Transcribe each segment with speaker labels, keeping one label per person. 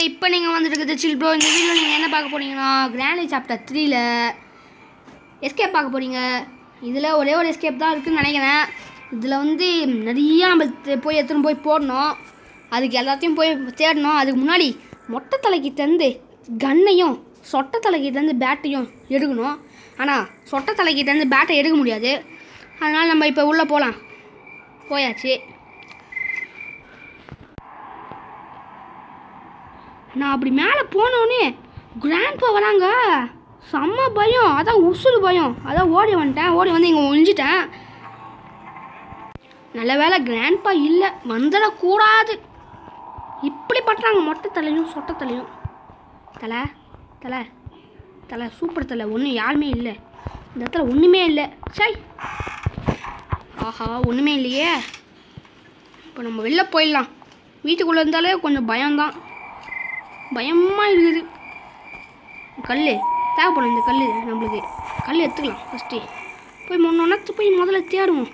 Speaker 1: இப்போ நீங்கள் வந்துருக்குது சில் ப்ரோ இந்த வீடியோ நீங்கள் என்ன பார்க்க போறீங்கன்னா கிராண்டி சாப்டர் த்ரீல எஸ்கேப் பார்க்க போகிறீங்க இதில் ஒரே ஒரு எஸ்கேப் தான் இருக்குன்னு நினைக்கிறேன் இதில் வந்து நிறைய நம்ம தெ- போய் எடுத்துன்னு போய் போடணும் அதுக்கு எல்லாத்தையும் போய் தேடணும் அதுக்கு முன்னாடி மொட்டை தலைக்கிட்டேருந்து கன்னையும் சொட்டை தலைக்கிட்டேருந்து பேட்டையும் எடுக்கணும் ஆனால் சொட்டை தலைக்கிட்டேருந்து பேட்டை எடுக்க முடியாது அதனால் நம்ம இப்போ உள்ளே போகலாம் போயாச்சு நான் அப்படி மேலே போனோடனே கிராண்ட்பா வராங்க செம்ம பயம் அதான் உசுறு பயம் அதான் ஓடி வந்துட்டேன் ஓடி வந்து இங்கே ஒழிஞ்சிட்டேன் நல்ல வேளை கிராண்ட்பா இல்லை வந்துடக்கூடாது இப்படி பட்டுறாங்க மொட்டை தலையும் சொட்டை தலையும் தலை தலை தலை சூப்பர் தலை ஒன்றும் யாருமே இல்லை இந்த இடத்துல ஒன்றுமே இல்லை சை ஆஹா ஒன்றுமே இல்லையே இப்போ நம்ம வெளில போயிடலாம் வீட்டுக்குள்ளே இருந்தாலே கொஞ்சம் பயம்தான் பயமாக இருக்குது கல் தேவைப்படும் இந்த கல் நம்மளுக்கு கல் எடுத்துக்கலாம் ஃபஸ்ட்டு போய் முன்னொன்னத்து போய் முதல்ல தேடுவோம்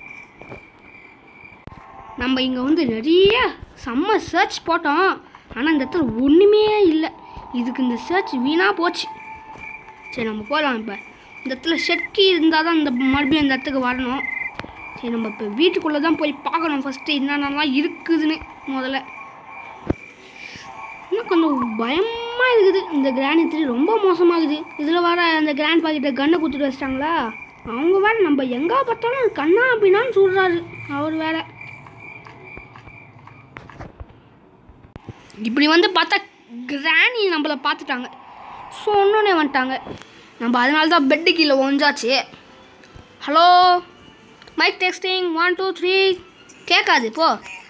Speaker 1: நம்ம இங்கே வந்து நிறைய செம்ம சர்ச் போட்டோம் ஆனால் இந்த இடத்துல ஒன்றுமே இல்லை இதுக்கு இந்த சர்ச் வீணாக போச்சு சரி நம்ம போகலாம் இப்போ இந்த இடத்துல ஷெட்கி இருந்தால் தான் இந்த மறுபடியும் இந்த இடத்துக்கு வரணும் சரி நம்ம இப்போ வீட்டுக்குள்ளே தான் போய் பார்க்கணும் ஃபஸ்ட்டு என்னென்னலாம் இருக்குதுன்னு முதல்ல இன்னும் கொஞ்சம் பயமாக இருக்குது இந்த கிராண்ட் த்ரீ ரொம்ப மோசமாகுது இதில் வர அந்த கிராண்ட் பாக்கிட்ட கண்ணை கொடுத்துட்டு வச்சிட்டாங்களா அவங்க வேற நம்ம எங்கே பார்த்தாலும் கண்ணா அப்படின்னான்னு சொல்கிறாரு அவர் வேற இப்படி வந்து பார்த்தா கிராணி நம்மளை பார்த்துட்டாங்க சொன்னோன்னே வந்துட்டாங்க நம்ம அதனால தான் பெட்டு கீழே ஒஞ்சாச்சு hello mike testing one two three கேட்காது போ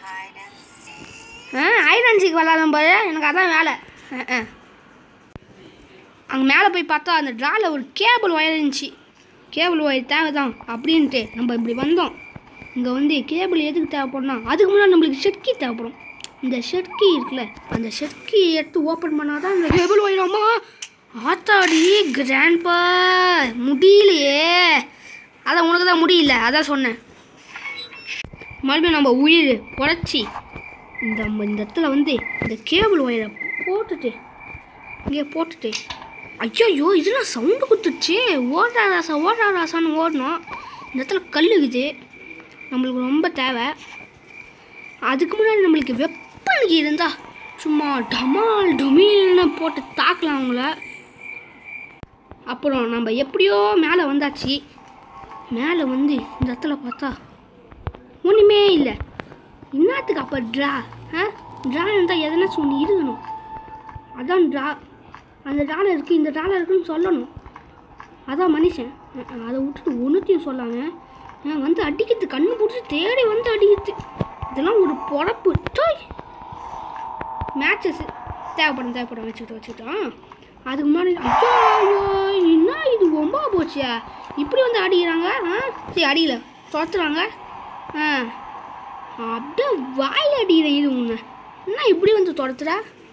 Speaker 1: ஆ ஐரன்சிக்கு விளாடும் பாரு எனக்கு அதான் வேலை அங்கே மேலே போய் பார்த்தா அந்த ட்ராவில் ஒரு கேபிள் ஒயர் இருந்துச்சு கேபிள் ஒயர் தேவை தான் அப்படின்ட்டு நம்ம இப்படி வந்தோம் இங்கே வந்து கேபிள் எதுக்கு தேவைப்படும்னா அதுக்கு முன்னாடி நம்மளுக்கு ஷெட்கி தேவைப்படும் இந்த ஷெட்கி இருக்குல்ல அந்த ஷெட்கி எடுத்து ஓப்பன் பண்ணால் தான் இந்த கேபிள் ஒயர் அம்மா ஆத்தாடி கிராண்ட்பா முடியலையே அதான் உனக்கு தான் முடியல அதான் சொன்னேன் மறுபடியும் நம்ம உயிர் உடச்சி இந்த நம்ம இந்த இடத்துல வந்து இந்த கேபிள் ஒயரை போட்டுட்டு இங்கே போட்டுட்டு ஐயோ இதெல்லாம் சவுண்டு குத்துச்சு ஓடுறா ராசா ஓடுறா ராசான்னு ஓடணும் இந்த இடத்துல கல் இருக்குது நம்மளுக்கு ரொம்ப தேவை அதுக்கு முன்னாடி நம்மளுக்கு வெப்பனுக்கு இருந்தா சும்மா டமால் டொமீல்னு போட்டு தாக்கலாம் அவங்கள அப்புறம் நம்ம எப்படியோ மேலே வந்தாச்சு மேலே வந்து இந்த இடத்துல பார்த்தா ஒன்றுமே இல்லை என்னத்துக்கு அப்போ ட்ரா ஆ ட்ரா இருந்தால் எதனாச்சும் ஒன்று இருக்கணும் அதான் ட்ரா அந்த ட்ரால இருக்குது இந்த ட்ரால இருக்குன்னு சொல்லணும் அதான் மனுஷன் அஹ் அஹ் அதை விட்டுட்டு ஒன்றுத்தையும் சொல்லாங்க அஹ் வந்து அடிக்கிறது கண்ணு பிடிச்சி தேடி வந்து அடிக்கிறது இதெல்லாம் ஒரு பொழப்பு டோய் மேட்சஸ் தேவைப்படும் தேவைப்படும் வச்சுக்கிட்டு வச்சுக்கிட்டோம் அதுக்கு முன்னாடி ஐயோ ஐயோ என்ன இது ஒம்பா போச்சியா இப்படி வந்து அடிக்கிறாங்க ஆ சரி அடிக்கல துரத்துறாங்க ஆ அப்படியே வாயில் அடிக்கிற இது உன்னை என்ன இப்படி வந்து துரத்துற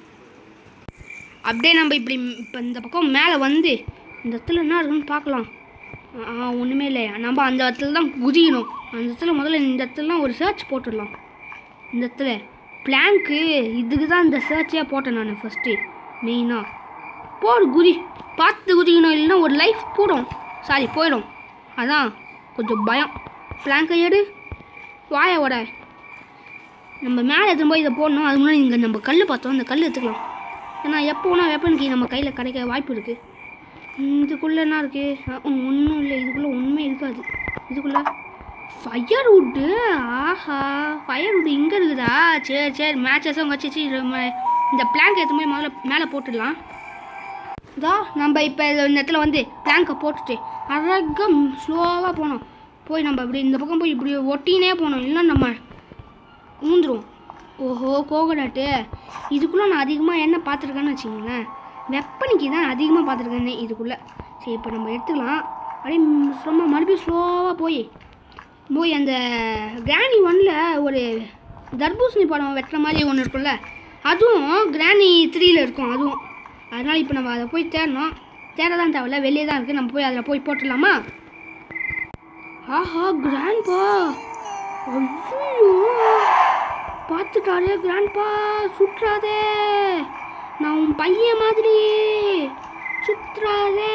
Speaker 1: அப்படியே நம்ம இப்படி இப்போ இந்த பக்கம் மேலே வந்து இந்த இடத்துல என்ன இருக்குன்னு பார்க்கலாம் ஆ ஒன்றுமே இல்லை நம்ம அந்த இடத்துல தான் குதிக்கணும் அந்த இடத்துல முதல்ல இந்த இடத்துலலாம் ஒரு சர்ச் போட்டுடலாம் இந்த இடத்துல பிளாங்க்கு இதுக்கு தான் இந்த சர்ச்சே போட்டேன் நான் ஃபஸ்ட்டு மெயினாக போடு குதி பார்த்து குதிக்கணும் இல்லைன்னா ஒரு லைஃப் போடும் சாரி போயிடும் அதான் கொஞ்சம் பயம் பிளாங்கை எடு வாய ஓட நம்ம மேலே எடுத்துன்னு போய் இதை போடணும் அது முன்னாடி இங்கே நம்ம கல் பார்த்தோம் அந்த கல் எடுத்துக்கலாம் ஏன்னா எப்போ வேணால் வெப்பன் கீ நம்ம கையில் கிடைக்க வாய்ப்பு இருக்குது இதுக்குள்ளே என்ன இருக்குது ஒன்றும் இல்லை இதுக்குள்ளே ஒன்றுமே இருக்காது இதுக்குள்ளே ஃபயர் வுட்டு ஆஹா ஃபயர் வுட்டு இங்கே இருக்குதா சரி சரி மேட்சஸும் வச்சு இந்த பிளாங்க் எடுத்து போய் முதல்ல மேலே போட்டுடலாம் இதோ நம்ம இப்போ இந்த இடத்துல வந்து பிளாங்கை போட்டுட்டு அழகாக ஸ்லோவாக போனோம் போய் நம்ம இப்படி இந்த பக்கம் போய் இப்படி ஒட்டினே போனோம் இல்லைன்னா நம்ம ஊந்துருவோம் ஓஹோ கோகனட்டு இதுக்குள்ளே நான் அதிகமாக என்ன பார்த்துருக்கேன்னு வச்சுங்களேன் வெப்பனிக்கு தான் அதிகமாக பார்த்துருக்கேனே இதுக்குள்ளே சரி இப்போ நம்ம எடுத்துக்கலாம் அப்படியே ம் சும்மா மறுபடியும் ஸ்லோவாக போய் போய் அந்த கிராணி ஒன்ல ஒரு தர்பூசணி பழம் வெட்டுற மாதிரி ஒன்று இருக்கும்ல அதுவும் கிராணி த்ரீல இருக்கும் அதுவும் அதனால் இப்போ நம்ம அதை போய் தேடணும் தேட தான் தேவையில்ல வெளியே தான் இருக்குது நம்ம போய் அதில் போய் போட்டுடலாமா ஆஹா கிராண்ட்பா ஐயோ பார்த்துட்டாரே கிராண்ட்பா சுற்றாதே நான் உன் பையன் மாதிரியே சுற்றாதே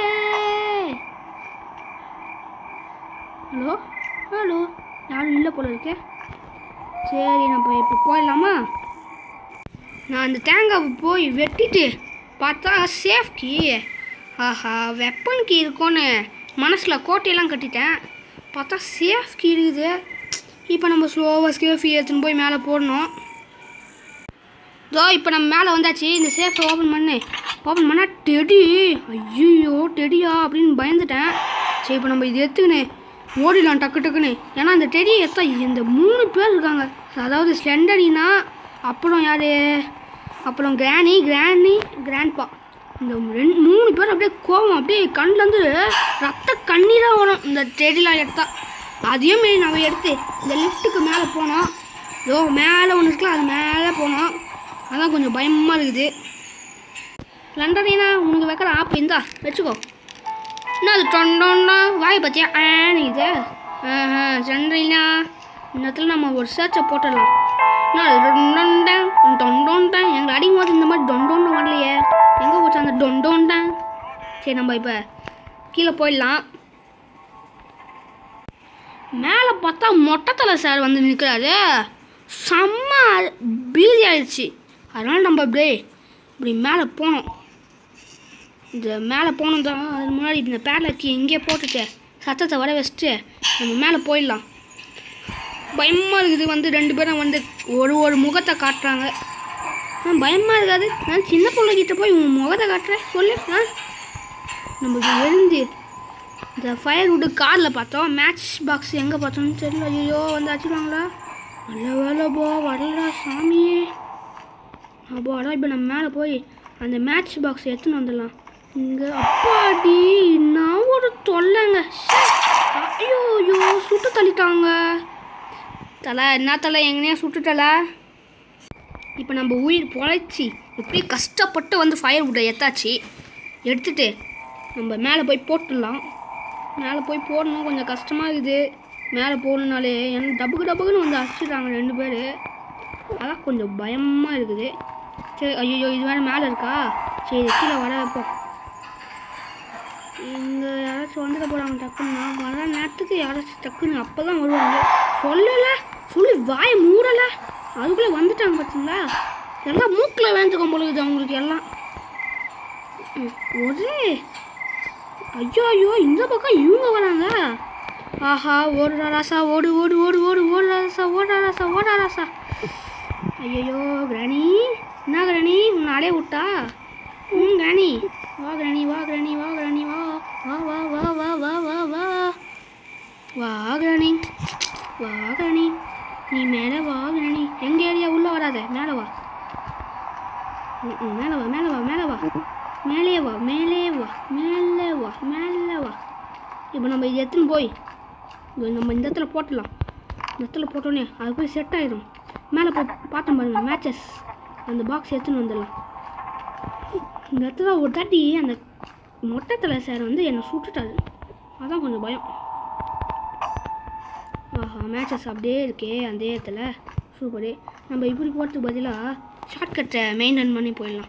Speaker 1: ஹலோ ஹலோ யாரும் இல்லை போல இருக்கே சரி நம்ம இப்போ போயிடலாமா நான் அந்த தேங்காவை போய் வெட்டிட்டு பார்த்தா சேஃப் கீ ஆஹா வெப்பன் கீ இருக்கும்னு மனசில் கோட்டையெல்லாம் கட்டிட்டேன் பார்த்தா சேஃப் கீ இருக்குது இப்போ நம்ம ஸ்லோவாக சேஃப் எடுத்துன்னு போய் மேலே போடணும் இதோ இப்போ நம்ம மேலே வந்தாச்சு இந்த சேஃபை ஓப்பன் பண்ணு ஓப்பன் பண்ணால் டெடி ஐயோ டெடியா அப்படின்னு பயந்துட்டேன் சரி இப்போ நம்ம இது எடுத்துக்கினு ஓடிடலாம் டக்கு டக்குன்னு ஏன்னா இந்த டெடியை எத்தா இந்த மூணு பேர் இருக்காங்க அதாவது ஸ்லெண்டரினா அப்புறம் யார் அப்புறம் கிராணி கிராணி கிராண்ட்பா இந்த ரெண்டு மூணு பேர் அப்படியே கோவம் அப்படியே கண்ணிலேருந்து ரத்த கண்ணீராக வரும் இந்த டெடிலாம் எடுத்தா அதையும் மாரி நம்ம எடுத்து இந்த லிஃப்ட்டுக்கு மேலே போனோம் யோ மேலே ஒன்று இருக்குல்ல அது மேலே போனோம் அதான் கொஞ்சம் பயமாக இருக்குது லண்டனீனா உனக்கு வைக்கிற ஆப் இந்தா வச்சுக்கோ என்ன அது டொண்டோண்டா வாய் பற்றியா ஆனிது ஆஹா சந்திரனா இந்த இடத்துல நம்ம ஒரு சர்ச்சை போட்டுடலாம் என்ன அது டொண்டோண்டேன் டொண்டோண்டேன் எங்களை அடிக்கும் போது இந்த மாதிரி டொண்டோண்டு வரலையே எங்கே போச்சு அந்த டொண்டோண்டேன் சரி நம்ம இப்போ கீழே போயிடலாம் மேலே பார்த்தா மொட்டைத்தலை சார் வந்து நிற்கிறாரு செம்ம பீதி ஆயிடுச்சு அதனால் நம்ம அப்படியே இப்படி மேலே போனோம் இந்த மேலே போனோம் தான் அதுக்கு முன்னாடி இந்த பேரலக்கி இங்கே போட்டுட்டு சத்தத்தை வர வச்சுட்டு நம்ம மேலே போயிடலாம் பயமாக இருக்குது வந்து ரெண்டு பேரும் வந்து ஒரு ஒரு முகத்தை காட்டுறாங்க ஆ பயமாக இருக்காது நான் சின்ன பிள்ளைகிட்ட போய் உன் முகத்தை காட்டுறேன் சொல்லு ஆ நமக்கு எழுந்து இந்த ஃபயர் வுட்டு காரில் பார்த்தோம் மேட்ச் பாக்ஸ் எங்கே பார்த்தோம்னு தெரியல ஐயோ வந்து அடிச்சுடுவாங்களா நல்ல வேலை போ வரலடா சாமியே அப்போ அதான் இப்போ நம்ம மேலே போய் அந்த மேட்ச் பாக்ஸ் எடுத்துன்னு வந்துடலாம் இங்கே அப்பாடி நான் ஒரு தொல்லைங்க ஷே. ஐயோ ஐயோ சுட்டு தள்ளிட்டாங்க தலை என்ன தலை எங்கனையா சுட்டுட்டல இப்போ நம்ம உயிர் பொழைச்சி இப்படி கஷ்டப்பட்டு வந்து ஃபயர் வுட்டை எத்தாச்சு எடுத்துட்டு நம்ம மேலே போய் போட்டுடலாம் மேலே போய் போடணும் கொஞ்சம் கஷ்டமாக இருக்குது மேலே போகணுனாலே என்ன டபுக்கு டபுக்குன்னு வந்து அடிச்சிடுறாங்க ரெண்டு பேர் அதான் கொஞ்சம் பயமாக இருக்குது சரி ஐயோ இது வேறு மேலே இருக்கா சரி இது கீழே வர வைப்போம் இங்கே யாராச்சும் வந்துட போகிறாங்க டக்குன்னு நான் வர நேரத்துக்கு யாராச்சும் டக்குன்னு அப்போ தான் வருவாங்க சொல்லலை சொல்லி வாயை மூடலை அதுக்குள்ளே வந்துட்டாங்க பார்த்தீங்களா எல்லாம் மூக்கில் வேந்துக்கும் பொழுது அவங்களுக்கு எல்லாம் ம், ஒரே ஐயோ ஐயோ இந்த பக்கம் இவங்க வராங்க ஆஹா ஓடுடா ராசா ஓடு ஓடு ஓடு ஓடு ஓடுடா ராசா ஓடுடா ராசா ஓடா ராசா ஐயோ கிராணி என்ன கிராணி உன்னை அடைய விட்டா ம் கிராணி வா கிராணி வா கிராணி வா கிராணி வா வா வா வா வா வா வா வா வா கிராணி வா கிராணி நீ மேலே வா கிராணி எங்க ஏரியா உள்ளே வராத மேலே வா ம், ம், மேலே வா மேலே வா மேலே வா மேலே வா மேலே வா மேலே வா மேலே வா இப்போ நம்ம இது எடுத்துன்னு போய் இது நம்ம இந்த இடத்துல போட்டுடலாம் இந்த இடத்துல போட்டோன்னே அது போய் செட் ஆயிடும் மேலே போய் பார்த்தோம் பாருங்க மேட்சஸ் அந்த பாக்ஸ் எடுத்துன்னு வந்துடலாம் இந்த இடத்துல ஒரு தாட்டி அந்த மொட்டை தலை சார் வந்து என்னை சுட்டுட்டாரு அதான் கொஞ்சம் பயம் ஆஹா மேட்சஸ் அப்படியே இருக்கே அந்த இடத்துல சூப்பரு நம்ம இப்படி போகிறதுக்கு பதிலாக ஷார்ட்கட்டை மெயின்டைன் பண்ணி போயிடலாம்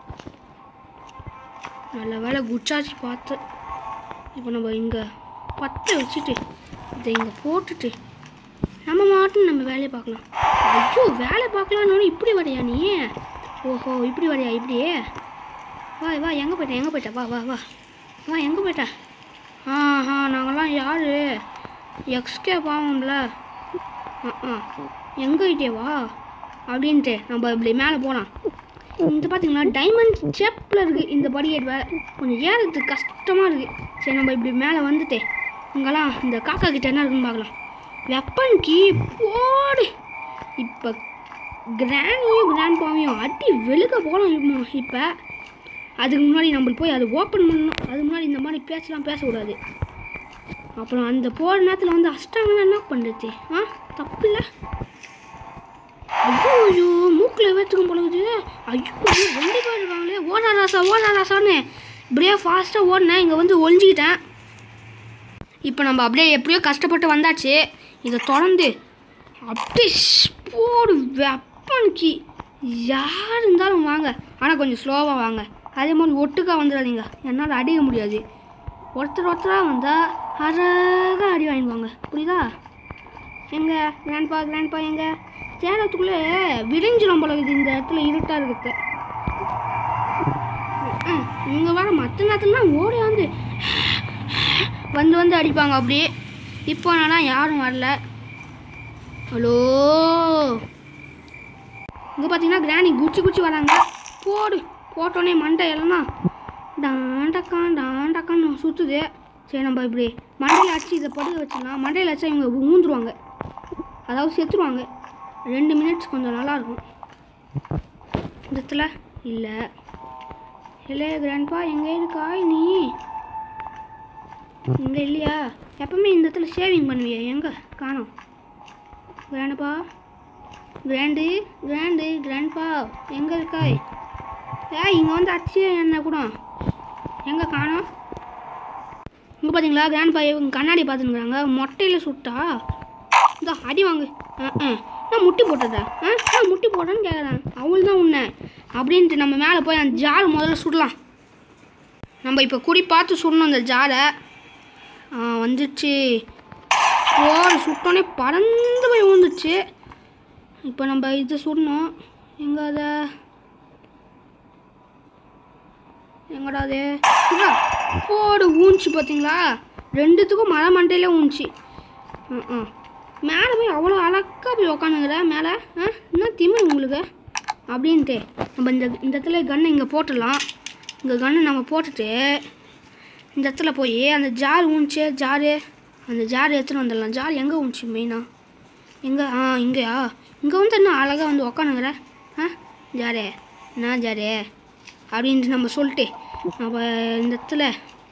Speaker 1: நல்ல வேலை குச்சாச்சு பார்த்து இப்போ நம்ம இங்கே பற்ற வச்சுட்டு இதை இங்கே போட்டுட்டு நம்ம மாட்டும் நம்ம வேலையை பார்க்கலாம் ஐயோ வேலை பார்க்கலான்னு இப்படி வரையா நீ ஓஹோ இப்படி வரையா இப்படியே வா வா எங்கே போயிட்ட எங்கே போயிட்ட வா வா வா வா எங்கே போயிட்ட ஆஹா நாங்கள்லாம் யார் எக்ஸ்கே பாவம்ல ஆ ஆ எங்கே கிட்டே வா அப்படின்ட்டு நம்ம இப்படி மேலே போகலாம் இந்த பார்த்தீங்களா டைமண்ட் ஷேப்பில் இருக்குது இந்த படிக்கட்டு வேலை கொஞ்சம் ஏறதுக்கு கஷ்டமாக இருக்குது சரி நம்ம இப்படி மேலே வந்துட்டு இங்கெல்லாம் இந்த காக்கா கிட்ட என்ன இருக்குன்னு பார்க்கலாம் வெப்பன் கீ போடு இப்போ கிராண்டியும் கிராண்ட் பாவையும் அடி வெளுக்க போகலாம் இப்போ அதுக்கு முன்னாடி நம்மளுக்கு போய் அதை ஓப்பன் பண்ணணும் அது முன்னாடி இந்த மாதிரி பேசலாம் பேசக்கூடாது அப்புறம் அந்த போகிற நேரத்தில் வந்து அஷ்டாங்கன்னா என்ன பண்ணுறது ஆ தப்பு இல்லை ஐயோ ஐயோ மூக்கில் வேத்துக்கும் பொழுது ஐயோ ஐயோ, ரெண்டு பேர் இருக்காங்களே ஓடா ராசா ஓடா ராசான்னு இப்படியே ஃபாஸ்ட்டாக ஓடினேன் இங்கே வந்து ஒழிஞ்சிக்கிட்டேன் இப்போ நம்ம அப்படியே எப்படியோ கஷ்டப்பட்டு வந்தாச்சு இதை தொடர்ந்து அப்படியே ஷ் போடு வெப்பனுக்கு யார் இருந்தாலும் வாங்க ஆனால் கொஞ்சம் ஸ்லோவாக வாங்க அதே மாதிரி ஒட்டுக்கா வந்துடாதீங்க என்னால் அடிக்க முடியாது ஒருத்தர் ஒருத்தராக வந்தால் அழகாக அடி வாங்கிடுவாங்க புரியுதா எங்க கிராண்ட்பா கிராண்ட்பா எங்க தேடத்துக்குள்ளே விரிஞ்சிடும் போல இது இந்த இடத்துல இருட்டாக இருக்குது இவங்க வர மற்ற நேரத்துலலாம் ஓடி வந்து வந்து வந்து அடிப்பாங்க அப்படியே இப்போ என்னன்னா யாரும் வரல ஹலோ இங்கே பார்த்தீங்கன்னா கிராணி குச்சி குச்சி வராங்க போடு போட்டோன்னே மண்டை எல்லாம் டாண்டக்கான் டாண்டக்கான்னு சுற்றுது சரி நம்ம இப்படி மண்டையில் அடிச்சு இதை படுக்க வச்சிடலாம் மண்டையில் வச்சா இவங்க ஊந்துருவாங்க அதாவது செத்துருவாங்க ரெண்டு மினிட்ஸ் கொஞ்சம் நல்லா இருக்கும் இந்த இடத்துல இல்லை இல்லை கிராண்ட்பா எங்கே இருக்காய் நீ இங்கே இல்லையா எப்பவுமே இந்த இடத்துல ஷேவிங் பண்ணுவியா எங்கே காணோம் கிராண்டப்பா கிராண்டு கிராண்டு கிராண்ட்பா எங்கே இருக்காய் ஏய் இங்கே வந்து அடிச்சு என்ன கூட எங்கே காணோம் இங்கே பார்த்தீங்களா கிராண்ட்பா இவங்க கண்ணாடி பார்த்துருக்குறாங்க மொட்டையில் சுட்டா இந்த அடி வாங்கு ஆ ஆ நான் முட்டி போட்டதா ஆ நான் முட்டி போட்டேன்னு கேட்குறேன் அவள் தான் உன்னை அப்படின்ட்டு நம்ம மேலே போய் அந்த ஜார் முதல்ல சுடலாம் நம்ம இப்போ குறி பார்த்து சுடணும் அந்த ஜாரை ஆ வந்துடுச்சு போர் சுட்டோன்னே பறந்து போய் விழுந்துச்சு இப்போ நம்ம இது சுடணும் எங்கே அதை எங்கடா அது இதா, போடு ஊஞ்சி பார்த்தீங்களா ரெண்டுத்துக்கும் மலை மண்டையில ஊஞ்சி ம் ம் மேலே போய் அவ்வளோ அழகாக போய் உக்காந்துங்கிற மேலே ஆ என்ன திமிரு உங்களுக்கு அப்படின்ட்டு நம்ம இந்த இந்த இடத்துல கன்னை இங்கே போட்டுடலாம் இங்கே கன்னை நம்ம போட்டுட்டு இந்த இடத்துல போய் அந்த ஜார் ஊஞ்சி ஜாரு அந்த ஜார் எடுத்துகிட்டு வந்துடலாம் ஜார் எங்கே ஊஞ்சி மெயினாக எங்கே ஆ இங்கேயா இங்கே வந்து என்ன அழகாக வந்து உக்காந்துங்கிற ஆ ஜாரே என்ன ஜாரே அப்படின்ட்டு நம்ம சொல்லிட்டு நம்ம இந்த இடத்துல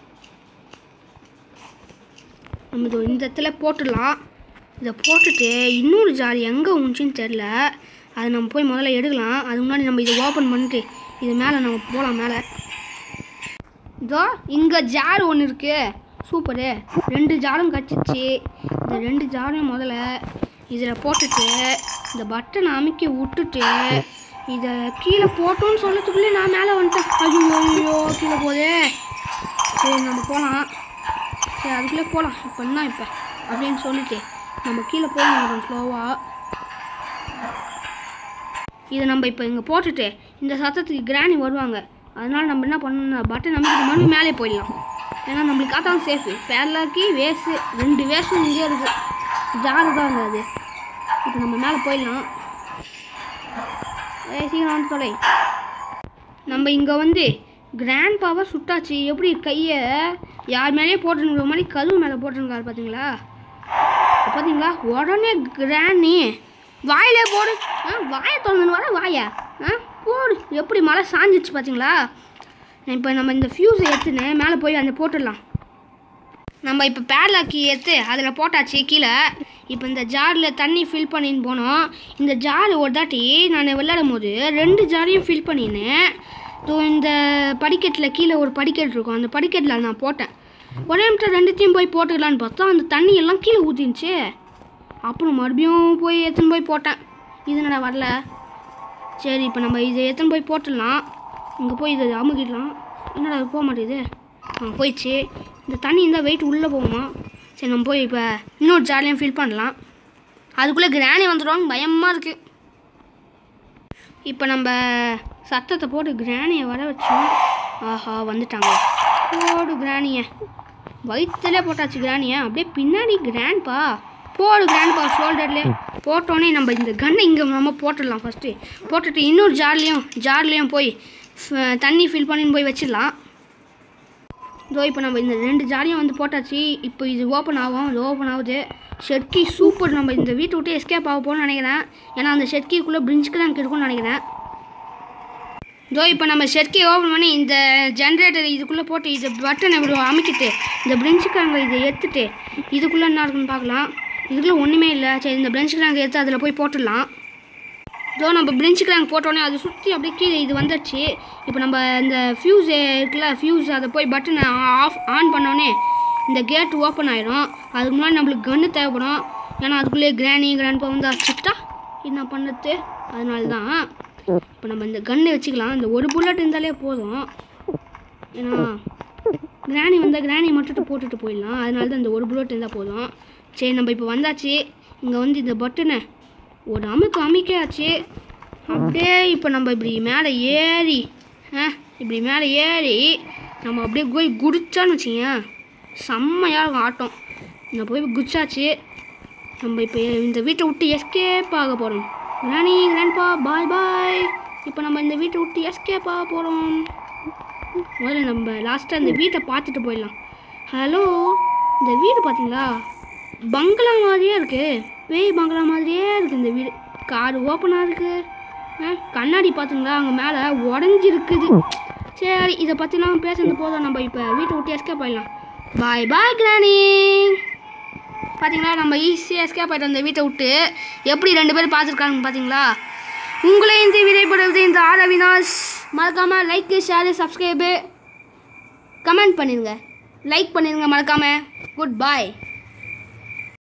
Speaker 1: நம்ம இதோ இந்த இடத்துல போட்டுடலாம் இதை போட்டுட்டு இன்னொரு ஜார் எங்கே உஞ்சின்னு தெரில அதை நம்ம போய் முதல்ல எடுக்கலாம் அது முன்னாடி நம்ம இதை ஓப்பன் பண்ணிட்டு இது மேலே நம்ம போகலாம் மேலே இதோ இங்கே ஜார் ஒன்று இருக்கு சூப்பரு ரெண்டு ஜாரும் கச்சிச்சு இந்த ரெண்டு ஜாரையும் முதல்ல இதில் போட்டுட்டு இந்த பட்டனை அமுக்கி விட்டுட்டு இதை கீழே போட்டோன்னு சொல்லத்துக்குள்ளே நான் மேலே வந்துட்டேன் ஐயோ ஐயோ கீழே போதே சரி நம்ம போகலாம் சரி அதுக்குள்ளே போகலாம் இப்போ என்ன இப்போ அப்படின்னு சொல்லிட்டு நம்ம கீழே போகணும் ஸ்லோவாக இதை நம்ம இப்போ இங்கே போட்டுட்டு இந்த சத்தத்துக்கு கிராணி வருவாங்க அதனால நம்ம என்ன பண்ணணும் பட்டன் நமக்கு மறுபடியும் மேலே போயிடலாம் ஏன்னா நம்மளுக்கு அதான் சேஃபு பேரலாக்கி வேஸு ரெண்டு வேஸும் இங்கே இருக்குது ஜாரு தான் அங்க அது இப்போ நம்ம மேலே போயிடலாம் ஏய் சீக்கிரம் வந்து தொலை நம்ம இங்கே வந்து கிராண்ட் பவர் சுட்டாச்சு எப்படி கையை யார் மேலேயே போட்டுருக்கிற மாதிரி கதவு மேலே போட்டுருக்காரு பார்த்தீங்களா பார்த்தீங்களா உடனே கிராணி வாயிலே போடு ஆ வாயை திறந்துன்னு வர வாயா ஆ போடு எப்படி மழை சாஞ்சிச்சு பார்த்தீங்களா இப்போ நம்ம இந்த ஃபியூஸை எடுத்துன்னு மேலே போய் அந்த போட்டுடலாம் நம்ம இப்போ பேர்லாக்கி எடுத்து அதில் போட்டாச்சு கீழே இப்போ இந்த ஜாரில் தண்ணி ஃபில் பண்ணின்னு போனோம் இந்த ஜார் ஒரு தாட்டி நான் விளையாடும் போது ரெண்டு ஜாரையும் ஃபில் பண்ணினேன் ஸோ இந்த படிக்கட்டில் கீழே ஒரு படிக்கட்டு இருக்கும் அந்த படிக்கட்டில் நான் போட்டேன் ஒரே நிமிஷம் ரெண்டுத்தையும் போய் போட்டுக்கலான்னு பார்த்தா அந்த தண்ணி எல்லாம் கீழே ஊற்றிருந்துச்சு அப்புறம் மறுபடியும் போய் எடுத்துன்னு போய் போட்டேன் இது என்னடா வரல சரி இப்போ நம்ம இதை எடுத்துன்னு போய் போட்டுடலாம் இங்கே போய் இதை அமுக்கிடலாம் என்னடா அது போக மாட்டேங்குது ஆ போயிடுச்சு இந்த தண்ணி இருந்தால் வெயிட் உள்ளே போகுமா சரி நம்ம போய் இப்போ இன்னொரு ஜாலியாக ஃபில் பண்ணலாம் அதுக்குள்ளே கிராணி வந்துடுவாங்க பயமாக இருக்குது இப்போ நம்ம சத்தத்தை போட்டு கிராணியை வர வச்சோம் ஆஹா வந்துட்டாங்க போடு கிராணியை வயிற்றுல போட்டாச்சு கிராணியை அப்படியே பின்னாடி கிராண்ட்பா போடு கிராண்ட்பா ஷோல்டர்லேயே போட்டோன்னே நம்ம இந்த கன்னை இங்கே நம்ம போட்டுடலாம் ஃபஸ்ட்டு போட்டுட்டு இன்னொரு ஜார்லேயும் ஜார்லேயும் போய் ஃப- தண்ணி ஃபில் பண்ணின்னு போய் வச்சிடலாம் இதோ இப்போ நம்ம இந்த ரெண்டு ஜாடியும் வந்து போட்டாச்சு இப்போ இது ஓப்பன் ஆகும் இது ஓப்பன் ஆகுது ஷெட்கி சூப்பர் நம்ம இந்த வீட்டை விட்டு எஸ்கேப் ஆக போகணும்னு நினைக்கிறேன் ஏன்னா அந்த ஷெட்கிக்குள்ளே பிரிஞ்சுக்கு தான் இருக்கும்னு நினைக்கிறேன் இதோ இப்போ நம்ம ஷெட்கி ஓப்பன் பண்ணி இந்த ஜென்ரேட்டர் இதுக்குள்ளே போட்டு இது பட்டன் இப்படி அமைக்கிட்டு இந்த பிரெஞ்சு கிராங்கை இதை எடுத்துட்டு இதுக்குள்ளே என்ன இருக்குன்னு பார்க்கலாம் இதுக்குள்ளே ஒன்றுமே இல்லை சரி இந்த பிரெஞ்சு கிராங்கை எடுத்து அதில் போய் போட்டுடலாம் இதோ நம்ம பிரிஞ்சு கிராங்க் போட்டோன்னே அது சுற்றி அப்படியே கீழே இது வந்துடுச்சு இப்போ நம்ம இந்த ஃபியூஸ் இருக்குல்ல ஃபியூஸ் அதை போய் பட்டனை ஆஃப் ஆன் பண்ணோடனே இந்த கேட் ஓப்பன் ஆயிடும் அதுக்கு முன்னாடி நம்மளுக்கு கன்று தேவைப்படும் ஏன்னா அதுக்குள்ளேயே கிராணி கிராண்ட்பா வந்து அடிச்சுட்டா என்ன பண்ணுறது அதனால தான் இப்போ நம்ம இந்த கன்னை வச்சுக்கலாம் இந்த ஒரு புல்லட் இருந்தாலே போதும் ஏன்னா கிராணி வந்தால் கிராணி மட்டும் போட்டுட்டு போயிடலாம் அதனால தான் இந்த ஒரு புல்லட் இருந்தால் போதும் சரி நம்ம இப்போ வந்தாச்சு இங்கே வந்து இந்த பட்டனை ஒரு அமுக்கு அமைக்காச்சு அப்படியே இப்போ நம்ம இப்படி மேலே ஏறி ஆ இப்படி மேலே ஏறி நம்ம அப்படியே போய் குடிச்சான்னு வச்சிங்க செம்மையாக இருக்கும் ஆட்டம் நான் போய் குதிச்சாச்சு நம்ம இப்போ இந்த வீட்டை விட்டு எஸ்கேப் ஆக போகிறோம் கிராணி கிராண்ட்பா பாய் பாய் இப்போ நம்ம இந்த வீட்டை விட்டு எஸ்கேப் ஆக போகிறோம் முதல்ல நம்ம லாஸ்ட்டாக இந்த வீட்டை பார்த்துட்டு போயிடலாம் ஹலோ இந்த வீடு பார்த்தீங்களா பங்களா மாதிரியே இருக்கு பேய் பங்களா மாதிரியே இருக்குது இந்த வீடு கார் ஓப்பனாக இருக்குது ஆ, கண்ணாடி பார்த்தீங்களா அங்கே மேலே உடஞ்சிருக்குது சரி இதை பற்றிலாம் பேசுறது போதும் நம்ம இப்போ வீட்டை விட்டு எஸ்கேப் ஆயிடலாம் பாய் பாய் கிராணி பார்த்தீங்களா நம்ம ஈஸியாக எஸ்கேப் ஆகிட்டோம் அந்த வீட்டை விட்டு எப்படி ரெண்டு பேரும் பார்த்துருக்காங்க பார்த்தீங்களா உங்களை இந்த விடைபடுவது இந்த ஆர் அவினாஷ் மறக்காமல் லைக்கு ஷேரு சப்ஸ்கிரைபு கமெண்ட் பண்ணிடுங்க லைக் பண்ணிடுங்க மறக்காமல் குட் பாய்